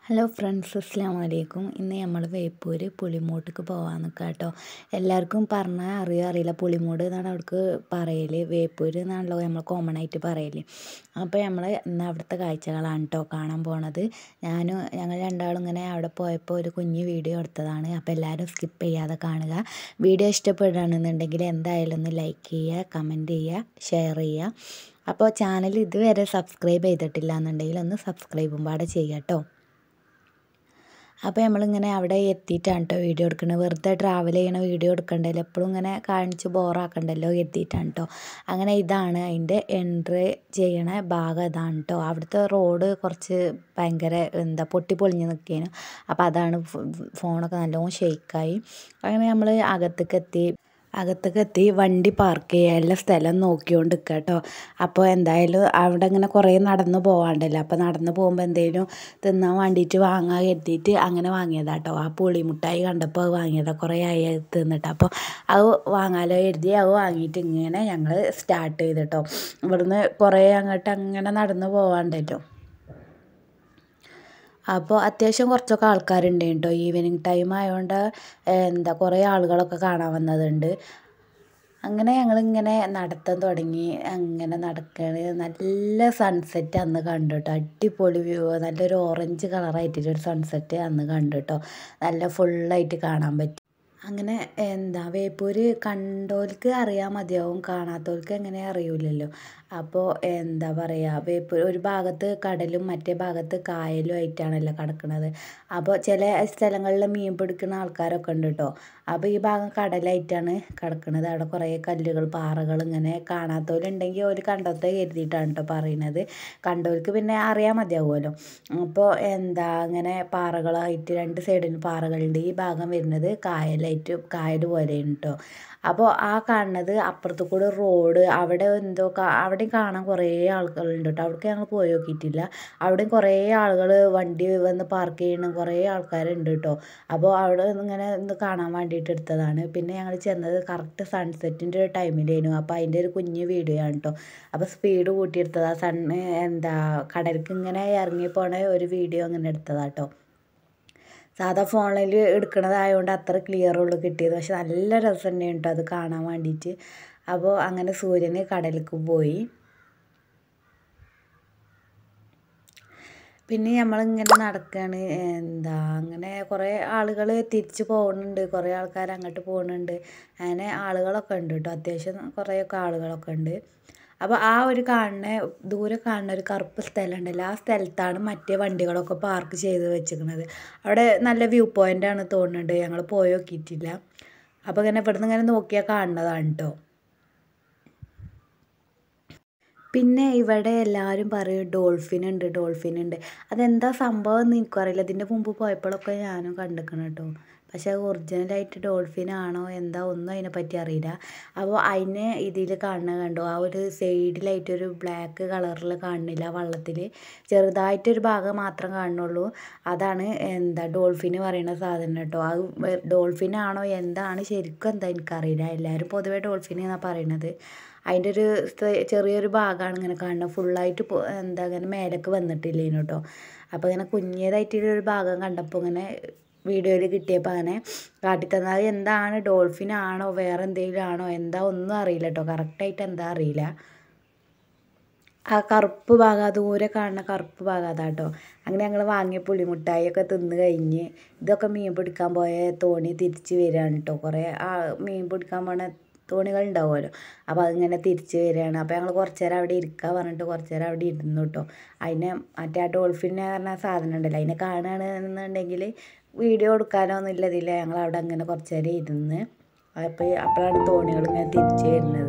hello friends അസ്സാം വലൈക്കും ഇന്ന് നമ്മൾ വേപ്പൂര് പുളിമൂട്ടിക്ക് പോകാൻ നിൽക്കുക കേട്ടോ എല്ലാവർക്കും പറഞ്ഞാൽ അറിയോ അറിയില്ല പുളിമൂട് എന്നാണ് അവിടേക്ക് പറയൽ വേപ്പൂര് എന്നാണല്ലോ നമ്മൾ കോമൺ ആയിട്ട് പറയൽ അപ്പോൾ നമ്മൾ ഇന്ന് അവിടുത്തെ കാഴ്ചകളാണ് കേട്ടോ കാണാൻ പോണത് ഞാനും ഞങ്ങൾ രണ്ടാളും ഇങ്ങനെ അവിടെ പോയപ്പോൾ ഒരു കുഞ്ഞ് വീഡിയോ എടുത്തതാണ് അപ്പോൾ എല്ലാവരും സ്കിപ്പ് ചെയ്യാതെ കാണുക വീഡിയോ ഇഷ്ടപ്പെടുകയാണെന്നുണ്ടെങ്കിൽ എന്തായാലും ഒന്ന് ലൈക്ക് ചെയ്യുക കമൻറ്റ് ചെയ്യുക ഷെയർ ചെയ്യുക അപ്പോൾ ചാനൽ ഇതുവരെ സബ്സ്ക്രൈബ് ചെയ്തിട്ടില്ല എന്നുണ്ടെങ്കിൽ ഒന്ന് സബ്സ്ക്രൈബും പാടെ ചെയ്യുക കേട്ടോ അപ്പോൾ നമ്മളിങ്ങനെ അവിടെ എത്തിയിട്ടാണ് കേട്ടോ വീഡിയോ എടുക്കുന്നത് വെറുതെ ട്രാവൽ ചെയ്യണ വീഡിയോ എടുക്കണ്ടല്ലോ എപ്പോഴും ഇങ്ങനെ കാണിച്ച് ബോറാക്കണ്ടല്ലോ എത്തിയിട്ടാണ് കേട്ടോ അങ്ങനെ ഇതാണ് അതിൻ്റെ എൻട്രി ചെയ്യണ ഭാഗം ഇതാണ് കേട്ടോ അവിടുത്തെ റോഡ് കുറച്ച് ഭയങ്കര എന്താ പൊട്ടി പൊളിഞ്ഞ് നിൽക്കേനു അപ്പോൾ അതാണ് ഫോണൊക്കെ നല്ലോണം ഷെയ്ക്കായി അങ്ങനെ നമ്മൾ അകത്തേക്ക് എത്തി അകത്തേക്ക് എത്തി വണ്ടി പാർക്ക് ചെയ്യാനുള്ള സ്ഥലം നോക്കിക്കൊണ്ട് നിൽക്കുക കേട്ടോ അപ്പോൾ എന്തായാലും അവിടെ ഇങ്ങനെ കുറേ നടന്ന് പോകാണ്ടല്ലോ അപ്പോൾ നടന്ന് പോകുമ്പോൾ എന്തെങ്കിലും തിന്നാൻ വേണ്ടിയിട്ട് വാങ്ങാൻ കരുതിയിട്ട് അങ്ങനെ വാങ്ങിയതാണ് കേട്ടോ ആ പുളിമുട്ടായി കണ്ടപ്പോൾ അത് വാങ്ങിയതാണ് കുറേ ആയി അത് തിന്നിട്ട് അപ്പോൾ അത് വാങ്ങാലോ കരുതി അത് വാങ്ങിയിട്ട് ഇങ്ങനെ ഞങ്ങൾ സ്റ്റാർട്ട് ചെയ്ത് കേട്ടോ ഇവിടുന്ന് കുറേ അങ്ങോട്ട് അങ്ങനെ നടന്ന് പോകാണ്ടല്ലോ അപ്പോൾ അത്യാവശ്യം കുറച്ചൊക്കെ ആൾക്കാരുണ്ട് കേട്ടോ ഈവനിങ് ടൈം ആയതുകൊണ്ട് എന്താ കുറേ ആളുകളൊക്കെ കാണാൻ വന്നതുണ്ട് അങ്ങനെ ഞങ്ങളിങ്ങനെ നടത്താൻ തുടങ്ങി അങ്ങനെ നടക്കണ് നല്ല സൺസെറ്റ് അന്ന് കണ്ടു കേട്ടോ അടിപൊളി വ്യൂ നല്ലൊരു ഓറഞ്ച് കളറായിട്ടൊരു സൺസെറ്റ് അന്ന് കണ്ടു കേട്ടോ നല്ല ഫുള്ളായിട്ട് കാണാൻ പറ്റി അങ്ങനെ എന്താ വേപ്പൂര് കണ്ടോൽക്ക് അറിയാൻ മതിയാവും കാണാത്തവർക്ക് എങ്ങനെ അറിയില്ലല്ലോ അപ്പോൾ എന്താ പറയുക വേപ്പൂർ ഒരു ഭാഗത്ത് കടലും മറ്റേ ഭാഗത്ത് കായലും ആയിട്ടാണല്ലോ കിടക്കുന്നത് അപ്പോൾ ചില സ്ഥലങ്ങളിൽ മീൻ പിടിക്കുന്ന ആൾക്കാരൊക്കെ ഉണ്ട് കേട്ടോ അപ്പോൾ ഈ ഭാഗം കടലായിട്ടാണ് കിടക്കുന്നത് അവിടെ കുറേ കല്ലുകൾ പാറകൾ ഇങ്ങനെ കാണാത്തവരുണ്ടെങ്കിൽ ഒരു കണ്ടത്തെ കരുതിയിട്ടാണ് കേട്ടോ പറയുന്നത് കണ്ടവർക്ക് പിന്നെ അറിയാൻ മതിയാവുമല്ലോ അപ്പോൾ എന്താ അങ്ങനെ പാറകളായിട്ട് രണ്ട് സൈഡിന് പാറകളുണ്ട് ഈ ഭാഗം വരുന്നത് കായലായിട്ട് കായൽ പോലെയാണ് കേട്ടോ അപ്പോൾ ആ കാണുന്നത് അപ്പുറത്ത് കൂടെ റോഡ് അവിടെ എന്തോ അവിടെയും കാണാൻ കുറേ ആളുകളുണ്ട് കേട്ടോ അവിടേക്ക് ഞങ്ങൾ പോയി നോക്കിയിട്ടില്ല അവിടെയും കുറേ ആളുകൾ വണ്ടി വന്ന് പാർക്ക് ചെയ്യണം കുറേ ആൾക്കാരുണ്ട് കേട്ടോ അപ്പോൾ അവിടെ ഇങ്ങനെ ഒന്ന് കാണാൻ വേണ്ടിയിട്ട് എടുത്തതാണ് പിന്നെ ഞങ്ങൾ ചെന്നത് കറക്റ്റ് സൺസെറ്റിൻ്റെ ഒരു ടൈമിലായിരുന്നു അപ്പോൾ അതിൻ്റെ ഒരു കുഞ്ഞ് വീഡിയോ ആണ് കേട്ടോ അപ്പോൾ സ്പീഡ് കൂട്ടിയെടുത്തതാ സൺ എന്താ കടലിലേക്ക് ഇങ്ങനെ ഇറങ്ങി പോണ ഒരു വീഡിയോ ഇങ്ങനെ എടുത്തതാണ് കേട്ടോ സാധാ ഫോണിൽ എടുക്കണതായതുകൊണ്ട് അത്ര ക്ലിയർ ഉള്ളു കിട്ടിയത് പക്ഷെ നല്ല രസം തന്നെയാണ് കേട്ടോ അത് കാണാൻ വേണ്ടിയിട്ട് അപ്പോൾ അങ്ങനെ സൂര്യന് കടലിലേക്ക് പോയി പിന്നെ നമ്മളിങ്ങനെ നടക്കുകയാണ് എന്താ അങ്ങനെ കുറേ ആളുകൾ തിരിച്ച് പോകുന്നുണ്ട് കുറേ ആൾക്കാർ അങ്ങോട്ട് പോകുന്നുണ്ട് അങ്ങനെ ആളുകളൊക്കെ ഉണ്ട് കേട്ടോ അത്യാവശ്യം കുറേയൊക്കെ ആളുകളൊക്കെ ഉണ്ട് അപ്പോൾ ആ ഒരു കാണുന്ന ദൂരെ കാണുന്ന ഒരു കറുപ്പ് സ്ഥലം ഉണ്ടല്ലോ ആ സ്ഥലത്താണ് മറ്റേ വണ്ടികളൊക്കെ പാർക്ക് ചെയ്ത് വെച്ചിരിക്കുന്നത് അവിടെ നല്ല വ്യൂ പോയിൻ്റ് ആണ് തോന്നുന്നുണ്ട് ഞങ്ങൾ പോയി നോക്കിയിട്ടില്ല അപ്പോൾ ഇങ്ങനെ ഇവിടുന്ന് ഇങ്ങനെ നോക്കിയാൽ കാണുന്നതാണ് കേട്ടോ പിന്നെ ഇവിടെ എല്ലാവരും പറയും ഡോൾഫിൻ ഉണ്ട് ഡോൾഫിൻ ഉണ്ട് അതെന്താ സംഭവം എന്ന് എനിക്കറിയില്ല ഇതിൻ്റെ മുമ്പ് പോയപ്പോഴൊക്കെ ഞാനും കണ്ടിരിക്കണം കേട്ടോ പക്ഷേ ഒറിജിനലായിട്ട് ഡോൾഫിൻ ആണോ എന്താ ഒന്നും അതിനെപ്പറ്റി അറിയില്ല അപ്പോൾ അതിനെ ഇതിൽ കാണുന്നത് കണ്ടോ ആ ഒരു സൈഡിലായിട്ടൊരു ബ്ലാക്ക് കളറിൽ കാണുന്നില്ല വള്ളത്തിൽ ചെറുതായിട്ടൊരു ഭാഗം മാത്രം കാണുന്നുള്ളൂ അതാണ് എന്താ ഡോൾഫിന് പറയുന്ന സാധനം കേട്ടോ അത് ഡോൾഫിൻ ആണോ എന്താണ് ശരിക്കും എന്താ എനിക്കറിയില്ല എല്ലാവരും പൊതുവേ ഡോൾഫിൻ എന്നാണ് പറയണത് അതിൻ്റെ ഒരു ചെറിയൊരു ഭാഗമാണ് ഇങ്ങനെ കാണുന്നത് ഫുള്ളായിട്ട് എന്താ ഇങ്ങനെ മേലേക്ക് വന്നിട്ടില്ലേനു കേട്ടോ അപ്പോൾ ഇങ്ങനെ കുഞ്ഞേതായിട്ടൊരു ഭാഗം കണ്ടപ്പോൾ ഇങ്ങനെ വീഡിയോയിൽ കിട്ടിയപ്പോൾ അങ്ങനെ കാട്ടിത്തന്നത് എന്താണ് ഡോൾഫിൻ ആണോ വേറെ എന്തെങ്കിലും ആണോ എന്താ ഒന്നും അറിയില്ല കേട്ടോ കറക്റ്റായിട്ട് എന്താ അറിയില്ല ആ കറുപ്പ് ഭാഗം ദൂരെ കാണുന്ന കറുപ്പ് ഭാഗം അതാട്ടോ അങ്ങനെ ഞങ്ങൾ വാങ്ങിയ പുളിമുട്ടായിയൊക്കെ തിന്ന് കഴിഞ്ഞ് ഇതൊക്കെ മീൻ പിടിക്കാൻ പോയ തോണി തിരിച്ച് വരികയാണ് കേട്ടോ കുറേ ആ മീൻ പിടിക്കാൻ പോണ തോണികൾ ഉണ്ടാവുമല്ലോ അപ്പോൾ അതിങ്ങനെ തിരിച്ച് വരികയാണ് അപ്പോൾ ഞങ്ങൾ കുറച്ച് നേരം അവിടെ ഇരിക്കാൻ പറഞ്ഞിട്ട് കുറച്ച് നേരം അവിടെ ഇരുന്നു കേട്ടോ അതിനെ മറ്റേ ആ ഡോൾഫിനെ പറഞ്ഞ സാധനം ഉണ്ടല്ലോ അതിനെ കാണുകയാണെന്നുണ്ടെങ്കിൽ വീഡിയോ എടുക്കാനൊന്നും ഇല്ലതില്ല ഞങ്ങൾ അവിടെ അങ്ങനെ കുറച്ച് നേരം ഇരുന്ന് അപ്പോൾ അപ്പോഴാണ് തോണികൾ ഇങ്ങനെ തിരിച്ച് വരുന്നത്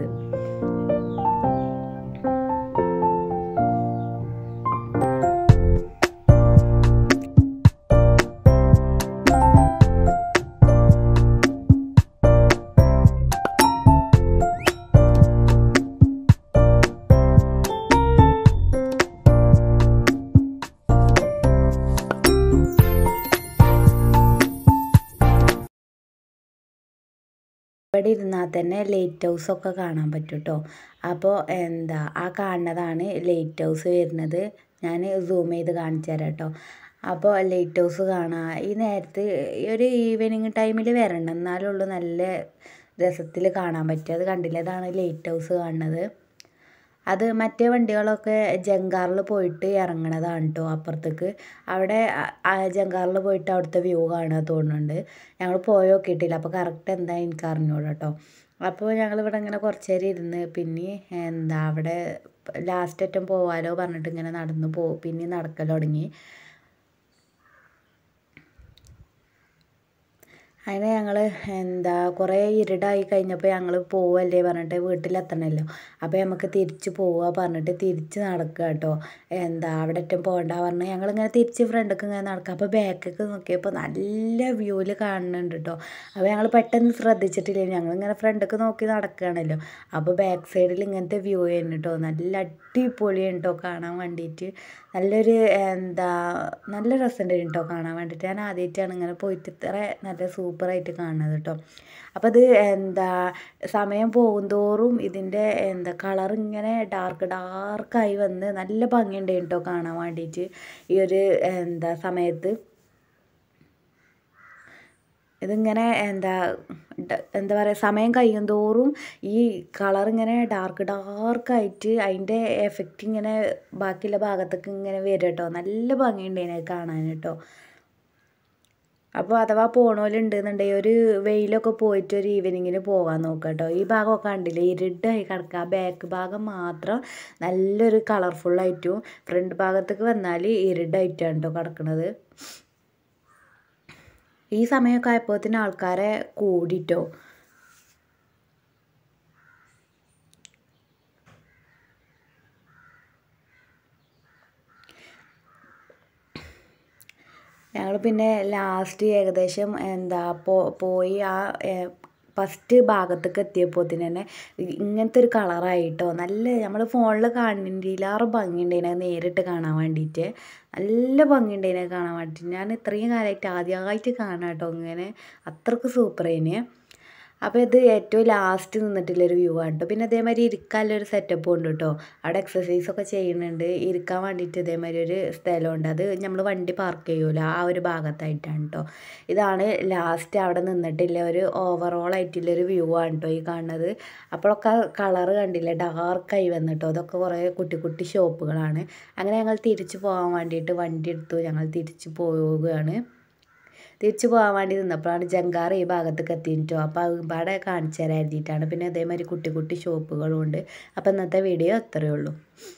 ഇവിടെ ഇരുന്നാൽ തന്നെ ലൈറ്റ് ഹൗസൊക്കെ കാണാൻ പറ്റും കേട്ടോ അപ്പോൾ എന്താ ആ കാണുന്നതാണ് ലൈറ്റ് ഹൗസ് വരുന്നത് ഞാൻ സൂം ചെയ്ത് കാണിച്ചു തരാം കേട്ടോ അപ്പോൾ ലൈറ്റ് ഹൗസ് കാണാം ഈ നേരത്ത് ഒരു ഈവനിങ് ടൈമിൽ വരണം എന്നാലേ ഉള്ളൂ നല്ല രസത്തിൽ കാണാൻ പറ്റുക അത് കണ്ടില്ലേ അതാണ് ലൈറ്റ് ഹൗസ് കാണുന്നത് അത് മറ്റേ വണ്ടികളൊക്കെ ജങ്കാറിൽ പോയിട്ട് ഇറങ്ങണതാണ് കേട്ടോ അപ്പുറത്തേക്ക് അവിടെ ജങ്കാറിൽ പോയിട്ട് അവിടുത്തെ വ്യൂ കാണുക തോന്നുന്നുണ്ട് ഞങ്ങൾ പോയി നോക്കിയിട്ടില്ല അപ്പോൾ കറക്റ്റ് എന്താ എനിക്ക് അറിഞ്ഞൂടാ കേട്ടോ അപ്പോൾ ഞങ്ങളിവിടെ ഇങ്ങനെ കുറച്ച് നേരം ഇരുന്ന് പിന്നെ എന്താ അവിടെ ലാസ്റ്റ് അറ്റം പോവാലോ പറഞ്ഞിട്ട് ഇങ്ങനെ നടന്ന് പോ പിന്നെ നടക്കൽ തുടങ്ങി അങ്ങനെ ഞങ്ങൾ എന്താ കുറേ ഇരുടായി കഴിഞ്ഞപ്പോൾ ഞങ്ങൾ പോവല്ലേ പറഞ്ഞിട്ട് വീട്ടിലെത്തണമല്ലോ അപ്പോൾ നമുക്ക് തിരിച്ച് പോവുക പറഞ്ഞിട്ട് തിരിച്ച് നടക്കുക കേട്ടോ എന്താ അവിടെ അറ്റം പോകണ്ട പറഞ്ഞ് ഞങ്ങളിങ്ങനെ തിരിച്ച് ഫ്രണ്ടിലേക്ക് ഇങ്ങനെ നടക്കുക അപ്പോൾ ബാക്കൊക്കെ നോക്കിയപ്പോൾ നല്ല വ്യൂവിൽ കാണുന്നുണ്ട് കേട്ടോ അപ്പോൾ ഞങ്ങൾ പെട്ടെന്ന് ശ്രദ്ധിച്ചിട്ടില്ല ഞങ്ങളിങ്ങനെ ഫ്രണ്ടിലേക്ക് നോക്കി നടക്കുകയാണല്ലോ അപ്പോൾ ബാക്ക് സൈഡിൽ ഇങ്ങനത്തെ വ്യൂ ചെയ്യുന്നു കേട്ടോ നല്ല അടിപൊളിയാണ് കേട്ടോ കാണാൻ വേണ്ടിയിട്ട് നല്ലൊരു എന്താ നല്ല രസമുണ്ടായിരുന്നു കേട്ടോ കാണാൻ വേണ്ടിയിട്ട് ഞാൻ ആദ്യമായിട്ടാണ് ഇങ്ങനെ പോയിട്ട് ഇത്ര നല്ല സൂപ്പറായിട്ട് കാണുന്നത് കേട്ടോ അപ്പോൾ ഇത് എന്താ സമയം പോകുന്തോറും ഇതിൻ്റെ എന്താ കളർ ഇങ്ങനെ ഡാർക്ക് ഡാർക്കായി വന്ന് നല്ല ഭംഗിയുണ്ടായിരുന്നു കേട്ടോ കാണാൻ വേണ്ടിയിട്ട് ഈ ഒരു എന്താ സമയത്ത് ഇതിങ്ങനെ എന്താ എന്താ പറയുക സമയം കഴിയും തോറും ഈ കളർ ഇങ്ങനെ ഡാർക്ക് ഡാർക്കായിട്ട് അതിൻ്റെ എഫക്റ്റ് ഇങ്ങനെ ബാക്കിയുള്ള ഭാഗത്തേക്ക് ഇങ്ങനെ വരും കേട്ടോ നല്ല ഭംഗിയുണ്ടായിരുന്നു അത് കാണാൻ കേട്ടോ അപ്പോൾ അഥവാ പോണോലുണ്ടെന്നുണ്ടെങ്കിൽ ഒരു വെയിലൊക്കെ പോയിട്ട് ഒരു ഈവനിങ്ങിന് പോകാൻ നോക്കുക കേട്ടോ ഈ ഭാഗമൊക്കെ കണ്ടില്ലേ ഇരുട്ടായി കിടക്കുക ആ ബാക്ക് ഭാഗം മാത്രം നല്ലൊരു കളർഫുള്ളായിട്ടും ഫ്രണ്ട് ഭാഗത്തേക്ക് വന്നാൽ ഇരുട്ടായിട്ടാണ് കേട്ടോ കിടക്കുന്നത് ഈ സമയമൊക്കെ ആയപ്പോഴത്തേന് ആൾക്കാരെ കൂടിട്ടോ ഞങ്ങൾ പിന്നെ ലാസ്റ്റ് ഏകദേശം എന്താ പോ പോയി ആ ഫസ്റ്റ് ഭാഗത്തേക്ക് എത്തിയപ്പോഴത്തേന് തന്നെ ഇങ്ങനത്തെ ഒരു കളറായിട്ടോ നല്ല നമ്മൾ ഫോണിൽ കാണുന്നതിലേറെ ഭംഗിയുണ്ടായിരുന്നു നേരിട്ട് കാണാൻ വേണ്ടിയിട്ട് നല്ല ഭംഗിയുണ്ടായിരുന്നു കാണാൻ വേണ്ടിയിട്ട് ഞാൻ ഇത്രയും കാലമായിട്ട് ആദ്യമായിട്ട് കാണാം കേട്ടോ ഇങ്ങനെ അത്രയ്ക്ക് സൂപ്പറേന് അപ്പോൾ ഇത് ഏറ്റവും ലാസ്റ്റ് നിന്നിട്ടുള്ളൊരു വ്യൂ ആണ് കേട്ടോ പിന്നെ അതേമാതിരി ഇരിക്കാനുള്ളൊരു സെറ്റപ്പും ഉണ്ട് കേട്ടോ അവിടെ എക്സസൈസൊക്കെ ചെയ്യുന്നുണ്ട് ഇരിക്കാൻ വേണ്ടിയിട്ട് ഇതേമാതിരി ഒരു സ്ഥലമുണ്ട് അത് നമ്മൾ വണ്ടി പാർക്ക് ചെയ്യുമല്ലോ ആ ഒരു ഭാഗത്തായിട്ടാണ് കേട്ടോ ഇതാണ് ലാസ്റ്റ് അവിടെ നിന്നിട്ടുള്ള ഒരു ഓവറോൾ ആയിട്ടുള്ള ഒരു വ്യൂ ആണ് കേട്ടോ ഈ കാണുന്നത് അപ്പോഴൊക്കെ കളറ് കണ്ടില്ലേ ഡാർക്കായി വന്നിട്ടോ അതൊക്കെ കുറേ കുട്ടി കുട്ടി ഷോപ്പുകളാണ് അങ്ങനെ ഞങ്ങൾ തിരിച്ചു പോകാൻ വേണ്ടിയിട്ട് വണ്ടി എടുത്തു ഞങ്ങൾ തിരിച്ചു പോവുകയാണ് തിരിച്ചു പോകാൻ വേണ്ടി നിന്നപ്പോഴാണ് ജങ്കാർ ഈ ഭാഗത്തേക്ക് എത്തിയിട്ടോ അപ്പോൾ അത് ഇവിടെ കാണിച്ചു തരാൻ എഴുതിയിട്ടാണ് പിന്നെ അതേമാതിരി കുട്ടി കുട്ടി ഷോപ്പുകളും ഉണ്ട് അപ്പോൾ ഇന്നത്തെ വീഡിയോ അത്രയേ ഉള്ളൂ